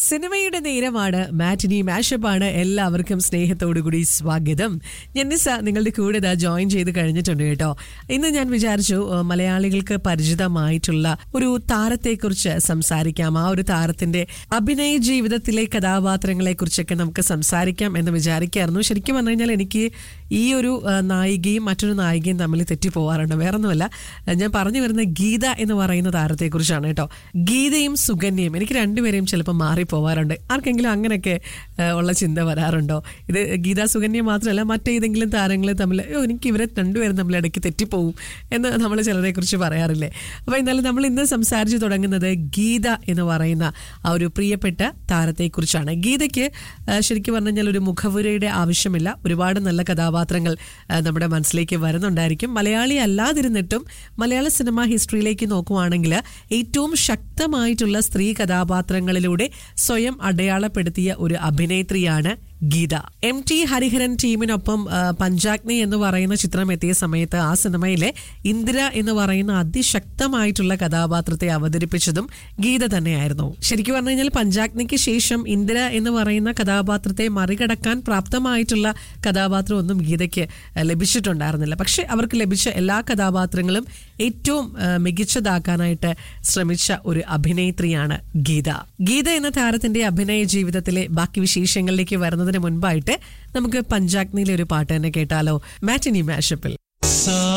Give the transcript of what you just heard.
സിനിമയുടെ നേരമാണ് മാറ്റിനി മാഷപ്പാണ് എല്ലാവർക്കും സ്നേഹത്തോടുകൂടി സ്വാഗതം ഞാൻ നിസ നിങ്ങളുടെ കൂടെ ഇതാ ജോയിൻ ചെയ്ത് കഴിഞ്ഞിട്ടുണ്ട് കേട്ടോ ഇന്ന് ഞാൻ വിചാരിച്ചു ഏഹ്, മലയാളികൾക്ക് പരിചിതമായിട്ടുള്ള ഒരു താരത്തെക്കുറിച്ച് സംസാരിക്കാം ആ ഒരു താരത്തിന്റെ അഭിനയ ജീവിതത്തിലെ കഥാപാത്രങ്ങളെ കുറിച്ചൊക്കെ നമുക്ക് സംസാരിക്കാം എന്ന് വിചാരിക്കായിരുന്നു ശരിക്കും പറഞ്ഞു കഴിഞ്ഞാൽ എനിക്ക് ഈ ഒരു ഏഹ്, നായികയും മറ്റൊരു നായികയും തമ്മിൽ തെറ്റിപ്പോവാറുണ്ട് വേറൊന്നുമല്ല ഏഹ്, ഞാൻ പറഞ്ഞു വരുന്ന ഗീത എന്ന് പറയുന്ന താരത്തെക്കുറിച്ചാണ് കേട്ടോ ഗീതയും സുകന്യയും എനിക്ക് രണ്ടുപേരെയും ചിലപ്പോൾ മാറിപ്പോവാറുണ്ട് ആർക്കെങ്കിലും അങ്ങനെയൊക്കെ ഏഹ്, ഉള്ള ചിന്ത വരാറുണ്ടോ ഇത് ഗീത സുകന്യ മാത്രമല്ല മറ്റേതെങ്കിലും താരങ്ങളെ തമ്മിൽ "അയ്യോ, എനിക്ക് ഇവരെ രണ്ടുപേരും തമ്മിൽ ഇടയ്ക്ക് തെറ്റിപ്പോവും എന്ന് നമ്മൾ ചിലരെ കുറിച്ച് പറയാറില്ലേ അപ്പോൾ എന്നാലും നമ്മൾ ഇന്ന് സംസാരിച്ച് തുടങ്ങുന്നത് ഗീത എന്ന് പറയുന്ന ആ ഒരു പ്രിയപ്പെട്ട താരത്തെക്കുറിച്ചാണ് ഗീതയ്ക്ക് ആ, ശരിക്കും പറഞ്ഞു കഴിഞ്ഞാൽ ഒരു മുഖവുരയുടെ ആവശ്യമില്ല ഒരുപാട് നല്ല കഥാപാത്രങ്ങൾ ആ, നമ്മുടെ മനസ്സിലേക്ക് വരുന്നുണ്ടായിരിക്കും മലയാളി അല്ലാതിരുന്നിട്ടും മലയാള സിനിമ ഹിസ്റ്ററിയിലേക്ക് നോക്കുവാണെങ്കിൽ ഏറ്റവും ശക്തമായിട്ടുള്ള സ്ത്രീ കഥാപാത്രങ്ങളിലൂടെ സ്വയം അടയാളപ്പെടുത്തിയ ഒരു അഭിനേത്രിയാണ് ഗീത എം ടി ഹരിഹരൻ ടീമിനൊപ്പം ആ, പഞ്ചാഗ്നി എന്ന് പറയുന്ന ചിത്രം എത്തിയ സമയത്ത് ആ സിനിമയിലെ ഇന്ദിര എന്ന് പറയുന്ന അതിശക്തമായിട്ടുള്ള കഥാപാത്രത്തെ അവതരിപ്പിച്ചതും ഗീത തന്നെയായിരുന്നു ശരിക്കും പറഞ്ഞു കഴിഞ്ഞാൽ പഞ്ചാഗ്നിക്ക് ശേഷം ഇന്ദിര എന്ന് പറയുന്ന കഥാപാത്രത്തെ മറികടക്കാൻ പ്രാപ്തമായിട്ടുള്ള കഥാപാത്രം ഒന്നും ഗീതയ്ക്ക് ആ, ലഭിച്ചിട്ടുണ്ടായിരുന്നില്ല പക്ഷെ അവർക്ക് ലഭിച്ച എല്ലാ കഥാപാത്രങ്ങളും ഏറ്റവും ആ, മികച്ചതാക്കാനായിട്ട് ശ്രമിച്ച ഒരു അഭിനേത്രിയാണ് ഗീത ഗീത എന്ന താരത്തിന്റെ അഭിനയ ജീവിതത്തിലെ ബാക്കി വിശേഷങ്ങളിലേക്ക് വരുന്നതിന് മുൻപായിട്ട് നമുക്ക് പഞ്ചാഗ്നിയിലെ ഒരു പാട്ട് തന്നെ കേട്ടാലോ മാറ്റിനി മാഷപ്പിൽ സാ